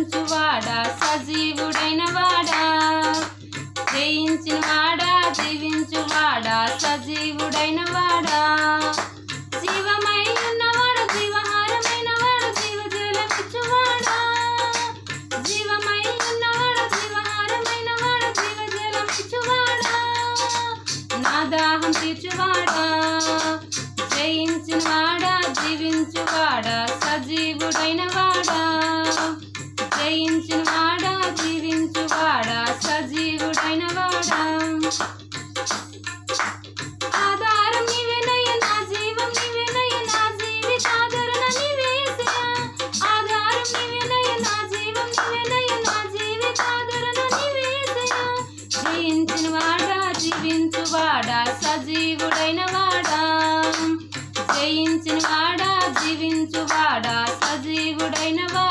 జీవించువాడా సజీవుడైన వాడా జయించిన వాడా జీవించువాడా సజీవుడైన వాడా జీవమై ఉన్నవాడు జీవహారమైన వాడు జీవజలమిచ్చువాడా జీవమై ఉన్నవాడు జీవహారమైన వాడు జీవజలమిచ్చువాడా నా దాహం తీర్చువాడా జయించిన వాడా జీవించువాడా సజీవుడైన వాడా జయించిన వాడా జీవించువాడా సజీవుడైన వాడా ఆధారం నీవేనయ్య నా జీవం నీవేనయ్య నా జీవితాదరణ నీవేసయ్యా ఆధారం నీవేనయ్య నా జీవం నీవేనయ్య నా జీవితాదరణ నీవేసయ్యా జయించిన వాడా జీవించువాడా సజీవుడైన వాడా జయించిన వాడా జీవించువాడా సజీవుడైన వాడా